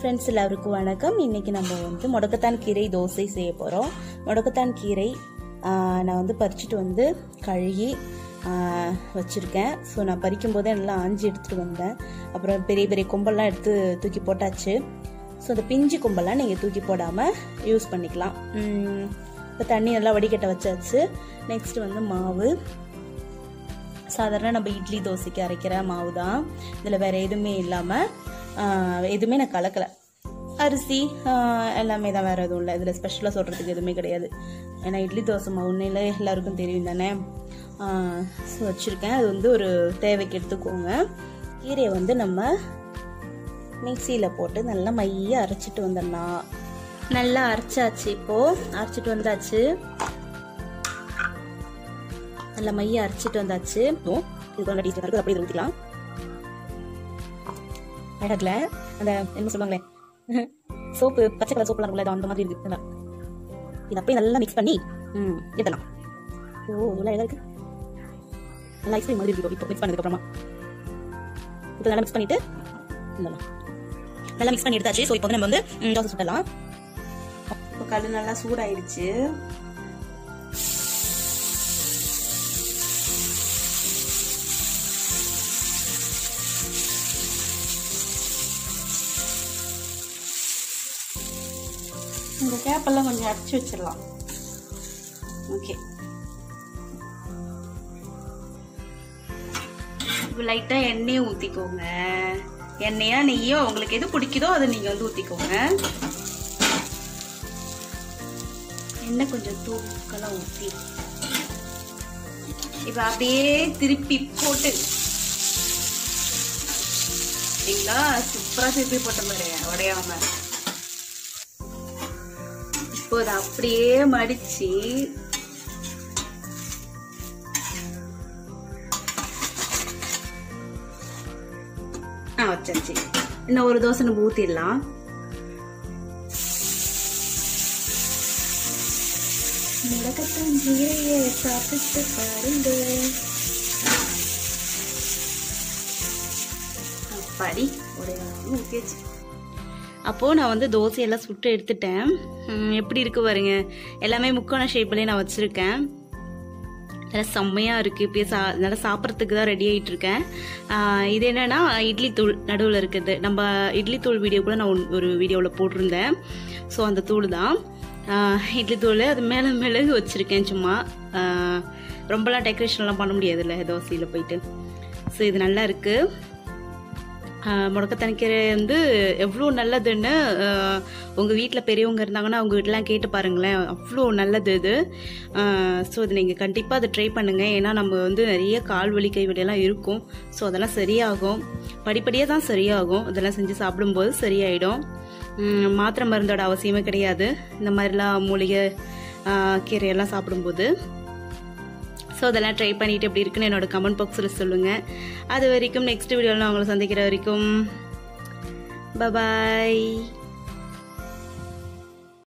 Friends எல்லாருக்கும் வணக்கம் இன்னைக்கு நம்ம வந்து முடக்கத்தான் கீரை தோசை செய்ய போகிறோம் முடக்கத்தான் கீரை ஆஹ், நான் வந்து பறிச்சுட்டு வந்து கழுகி ஆஹ், வச்சிருக்கேன் ஸோ நான் பறிக்கும் போதே நல்லா ஆஞ்சி எடுத்துட்டு வந்தேன் அப்புறம் பெரிய பெரிய கொம்பெல்லாம் எடுத்து தூக்கி போட்டாச்சு ஸோ அந்த பிஞ்சு கொம்பெல்லாம் நீங்கள் தூக்கி போடாமல் யூஸ் பண்ணிக்கலாம் இப்போ தண்ணி நல்லா வடிகட்ட வச்சாச்சு நெக்ஸ்ட் வந்து மாவு சாதாரண நம்ம இட்லி தோசைக்கு அரைக்கிற மாவு தான் இதில் வேற எதுவுமே இல்லாமல் எதுவுமே நான் கலக்கலை அரிசி ஆஹ், எல்லாமே தான் வேற எதுவும் இல்லை இதில் ஸ்பெஷலாக சொல்கிறதுக்கு எதுவுமே கிடையாது ஏன்னா இட்லி தோசை மாவு உண்மையில எல்லாருக்கும் தெரியும் தானே ஸோ வச்சுருக்கேன் அது வந்து ஒரு தேவைக்கு எடுத்துக்கோங்க கீரையை வந்து நம்ம மிக்சியில் போட்டு நல்லா மைய அரைச்சிட்டு வந்துடலாம் நல்லா அரைச்சாச்சு இப்போ அரைச்சிட்டு வந்தாச்சு நல்லா மைய அரைச்சிட்டு வந்தாச்சு ஓ, இது கொஞ்சம் டேஸ்ட் இருக்கு அப்படியே ஊற்றிக்கலாம் அழகல அந்த என்ன சொல்லுவாங்களே சோப்பு பச்சை கலர் சோப்புலாம் இருக்குல்ல அது அந்த மாதிரி இருக்கு நல்லா. இது அப்படியே நல்லா மிக்ஸ் பண்ணி ம் எடுக்கலாம் ஓ இவ்வளோ அழகா இருக்கு நல்லா ஐஸ்கிரீம் மாதிரி இருக்கு இப்போ மிக்ஸ் பண்ணதுக்கு அப்புறமா இப்போ நல்லா மிக்ஸ் பண்ணிட்டு இல்லைலாம் நல்லா மிக்ஸ் பண்ணி எடுத்தாச்சு ஸோ இப்போ வந்து நம்ம வந்து ம், தோசை சுட்டலாம் இப்போ கல் நல்லா சூடாயிடுச்சு இந்த கேப்பெல்லாம் கொஞ்சம் அடிச்சு வச்சிடலாம் ஓகே லைட்டா எண்ணெயை ஊத்திக்கோங்க எண்ணெயா நெய்யோ உங்களுக்கு எது பிடிக்குதோ அதை நீங்க வந்து ஊத்திக்கோங்க எண்ணெய் கொஞ்சம் தூக்கெல்லாம் ஊத்தி இப்ப அப்படியே திருப்பி போட்டு சரிங்களா சூப்பரா திருப்பி போட்ட மாதிரி உடையாம இப்போ அதை அப்படியே மடிச்சு ஆ வச்சாச்சு இன்னும் ஒரு தோசை நம்ம ஊத்திடலாம் மிளகத்தான் ஜீரையை சாப்பிட்டு பாருங்க அப்பாடி ஒரு ஊத்தியாச்சு அப்போது நான் வந்து தோசையெல்லாம் சுட்டு எடுத்துட்டேன் ம், எப்படி இருக்கு பாருங்க எல்லாமே முக்கோண ஷேப்லேயே நான் வச்சுருக்கேன் நல்லா செம்மையாக இருக்குது இப்பயே சா நல்லா சாப்பிட்றதுக்கு தான் ரெடி ஆகிட்டு இருக்கேன் ஆஹ் இது என்னன்னா இட்லி தூள் நடுவில் இருக்குது நம்ம இட்லி தூள் வீடியோ கூட நான் ஒன்- ஒரு வீடியோவில் போட்டிருந்தேன் ஸோ அந்த தூள் தான் ஆஹ் இட்லி தூள் அது மேலே மிளகு வச்சுருக்கேன் சும்மா ஆஹ் ரொம்பலாம் டெக்கரேஷன்லாம் பண்ண முடியாதுல்ல தோசையில் போயிட்டு ஸோ இது நல்லா இருக்குது முடக்கத்தனிக்கீரை வந்து எவ்வளோ நல்லதுன்னு உங்கள் வீட்டில் பெரியவங்க இருந்தாங்கன்னா அவங்க வீட்டிலாம் கேட்டு பாருங்களேன் அவ்வளோ நல்லது இது ஸோ இது நீங்கள் கண்டிப்பாக அதை ட்ரை பண்ணுங்கள் ஏன்னா நம்ம வந்து நிறைய கால் வலி கை வலியெல்லாம் இருக்கும் ஸோ அதெல்லாம் சரியாகும் படிப்படியாக தான் சரியாகும் இதெல்லாம் செஞ்சு சாப்பிடும்போது சரியாயிடும் உம், மாத்திரை மருந்தோட அவசியமே கிடையாது இந்த மாதிரிலாம் மூலிகை ஆஹ், கீரையெல்லாம் சாப்பிடும்போது ஸோ அதெல்லாம் ட்ரை பண்ணிட்டு எப்படி இருக்குன்னு என்னோட கமெண்ட் பாக்ஸில் சொல்லுங்கள் அது வரைக்கும் நெக்ஸ்ட் வீடியோவில் நான் உங்களை சந்திக்கிற வரைக்கும் பபாய்